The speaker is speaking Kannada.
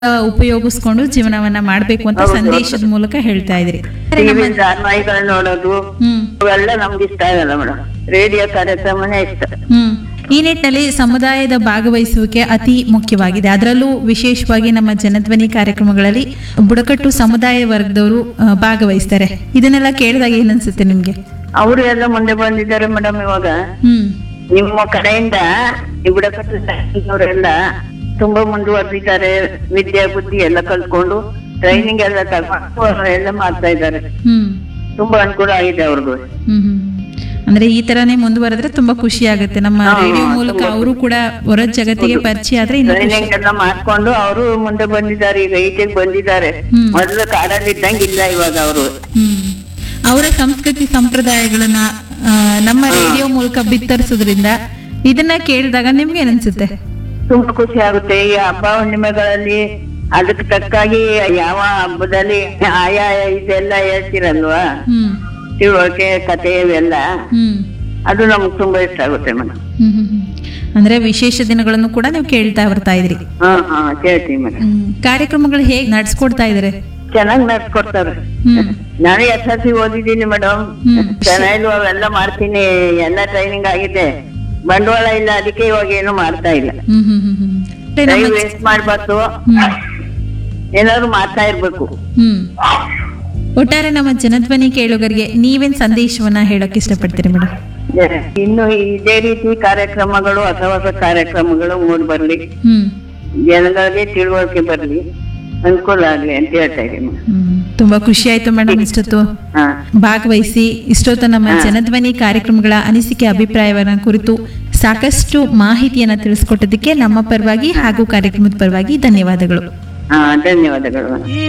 ಉಪಯೋಗಿಸ್ಕೊಂಡು ಜೀವನವನ್ನ ಮಾಡ್ಬೇಕು ಅಂತ ಹೌದು, ಸಂದೇಶದ ಮೂಲಕ ಹೇಳ್ತಾ ಇದ್ರಿ ಟಿವಿ ಧಾರಾವಾಹಿಗಳನ್ನ ನೋಡೋದು ಹ್ಮ್ ಅವೆಲ್ಲ ನಮ್ಗೆ ಇಷ್ಟ ಆಗಲ್ಲ ಮೇಡಮ್ ರೇಡಿಯೋ ಕಾರ್ಯಕ್ರಮನೇ ಇಷ್ಟ ಹ್ಮ್ ಈ ನಿಟ್ಟಿನಲ್ಲಿ ಸಮುದಾಯದ ಭಾಗವಹಿಸುವಿಕೆ ಅತಿ ಮುಖ್ಯವಾಗಿದೆ ಅದರಲ್ಲೂ ವಿಶೇಷವಾಗಿ ನಮ್ಮ ಜನಧ್ವನಿ ಕಾರ್ಯಕ್ರಮಗಳಲ್ಲಿ ಬುಡಕಟ್ಟು ಸಮುದಾಯ ವರ್ಗದವರು ಆ, ಭಾಗವಹಿಸ್ತಾರೆ ಇದನ್ನೆಲ್ಲ ಕೇಳಿದಾಗ ಏನನ್ಸುತ್ತೆ ನಿಮ್ಗೆ ಅವರು ಎಲ್ಲ ಮುಂದೆ ಬಂದಿದ್ದಾರೆ ಮೇಡಮ್ ಇವಾಗ ಹ್ಮ್ ನಿಮ್ಮ ಕಡೆಯಿಂದ ಈ ಬುಡಕಟ್ಟು ಅವರೆಲ್ಲ ತುಂಬಾ ಮುಂದುವರೆದಿದ್ದಾರೆ ವಿದ್ಯೆ ಬುದ್ಧಿ ಎಲ್ಲ ಕಲ್ತ್ಕೊಂಡು ಟ್ರೈನಿಂಗ್ ಎಲ್ಲ ತಗೊಂಡು ಎಲ್ಲ ಮಾಡ್ತಾ ಇದ್ದಾರೆ ಹ್ಮ್ ತುಂಬಾ ಅನುಕೂಲ ಆಗಿದೆ ಅವ್ರಿಗೂ ಹ್ಮ್ ಹ್ಮ್. ಅಂದ್ರೆ ಈ ತರಾನೇ ಮುಂದುವರೆದ್ರೆ ತುಂಬಾ ಖುಷಿ ಆಗುತ್ತೆ ನಮ್ಮ ಹಾ, ರೇಡಿಯೋ ಮೂಲಕ ತುಂಬಾ ಅವರು ಕೂಡ ಹೊರ ಜಗತ್ತಿಗೆ ಪರಿಚಯ ಆದ್ರೆ ಇನ್ನು ಖುಷಿ. ಟ್ರೈನಿಂಗ್ ಎಲ್ಲ ಮಾಡ್ಕೊಂಡು ಅವರು ಮುಂದೆ ಬಂದಿದ್ದಾರೆ ಈಗ ಈಚೆಗೆ ಬಂದಿದ್ದಾರೆ ಹ್ಮ್. ಮೊದಲು ಕಾಡಲ್ಲಿ ಇದ್ದಂಗೆ ಇಲ್ಲ ಇವಾಗ ಅವರು ಹ್ಮ್ ಅವರ ಸಂಸ್ಕೃತಿ ಸಂಪ್ರದಾಯಗಳನ್ನ ಆ, ನಮ್ಮ ರೇಡಿಯೋ ಮೂಲಕ ಬಿತ್ತರಿಸೋದ್ರಿಂದ ಇದನ್ನ ಕೇಳಿದಾಗ ನಿಮ್ಗೆ ಏನನ್ಸುತ್ತೆ ತುಂಬಾ ಖುಷಿ ಆಗುತ್ತೆ ಈ ಹಬ್ಬ ಹುಣ್ಣಿಮೆಗಳಲ್ಲಿ ಅದಕ್ಕೆ ತಕ್ಕಾಗಿ ಯಾವ ಹಬ್ಬದಲ್ಲಿ ಆಯಾ ಇದೆಲ್ಲ ಹೇಳ್ತಿರಲ್ವಾ ಹ್ಮ್ ತಿಳುವಳಿಕೆ ಕತೆ ಇವೆಲ್ಲ ಹ್ಮ್ ಅದು ನಮ್ಗೆ ತುಂಬಾ ಇಷ್ಟ ಆಗುತ್ತೆ ಮೇಡಮ್ ಹ್ಮ್ ಹ್ಮ್ ಹ್ಮ್. ಅಂದ್ರೆ ವಿಶೇಷ ದಿನಗಳನ್ನು ಕೂಡ ನೀವು ಕೇಳ್ತಾ ಬರ್ತಾ ಇದ್ರಿ ಹಾ ಹಾ ಕೇಳ್ತೀವಿ ಮೇಡಮ್ ಹ್ಮ್ ಕಾರ್ಯಕ್ರಮಗಳು ಹೇಗ್ ನಡ್ಸ್ಕೊಡ್ತಾ ಇದಾರೆ ಚೆನ್ನಾಗಿ ನಡ್ಸ್ಕೊಡ್ತಾರೆ ಹ್ಮ್ ನಾನು ಎಸ್ ಎಲ್ ಸಿ ಓದಿದ್ದೀನಿ ಮೇಡಮ್ ಹ್ಮ್. ಚೆನ್ನಾಗಿ ಅವೆಲ್ಲ ಮಾಡ್ತೀನಿ ಎಲ್ಲ ಟ್ರೈನಿಂಗ್ ಆಗಿದೆ ಬಂಡವಾಳ ಇಲ್ಲ ಅದಕ್ಕೆ ಇವಾಗ ಏನು ಮಾಡ್ತಾ ಇಲ್ಲ ಹ್ಮ್ ಹ್ಮ್ ಹ್ಮ್ ಹ್ಮ್ ಮತ್ತೆ ಟೈಮ್ ನಮ್ಮ- ವೇಸ್ಟ್ ಮಾಡ್ಬಾರ್ದು ಹ್ಮ್ ಏನಾದ್ರು ಮಾಡ್ತಾ ಇರ್ಬೇಕು ಹ್ಮ್ ಒಟ್ಟಾರೆ ನಮ್ಮ ಜನಧ್ವನಿ ಕೇಳುಗರಿಗೆ ನೀವೇನ್ ಸಂದೇಶವನ್ನ ಹೇಳಕ್ ಇಷ್ಟಪಡ್ತೀರಿ ಮೇಡಮ್ ಇನ್ನು ಇದೇ ರೀತಿ ಕಾರ್ಯಕ್ರಮಗಳು ಹೊಸ ಹೊಸ ಕಾರ್ಯಕ್ರಮಗಳು ಮೂಡ್ ಬರ್ಲಿ ಹ್ಮ್ ಜನಗಳಿಗೆ ತಿಳುವಳಿಕೆ ಬರ್ಲಿ ಅನುಕೂಲ ಆಗ್ಲಿ ಅಂತ ಹೇಳ್ತಾ ಇದ್ದೀನಿ ಹ್ಮ್ ತುಂಬಾ ಖುಷಿ ಆಯ್ತು ಮೇಡಮ್ ಇಷ್ಟೊತ್ತು ಹಾ ಭಾಗವಹಿಸಿ ಇಷ್ಟೊತ್ತು ನಮ್ಮ ಜನಧ್ವನಿ ಕಾರ್ಯಕ್ರಮಗಳ ಅನಿಸಿಕೆ ಅಭಿಪ್ರಾಯವನ್ನ ಕುರಿತು ಸಾಕಷ್ಟು ಮಾಹಿತಿಯನ್ನ ತಿಳಿಸ್ಕೊಟ್ಟದಕ್ಕೆ ನಮ್ಮ ಪರವಾಗಿ ಹಾಗೂ ಕಾರ್ಯಕ್ರಮದ ಪರವಾಗಿ ಧನ್ಯವಾದಗಳು ಹಾ ಧನ್ಯವಾದಗಳು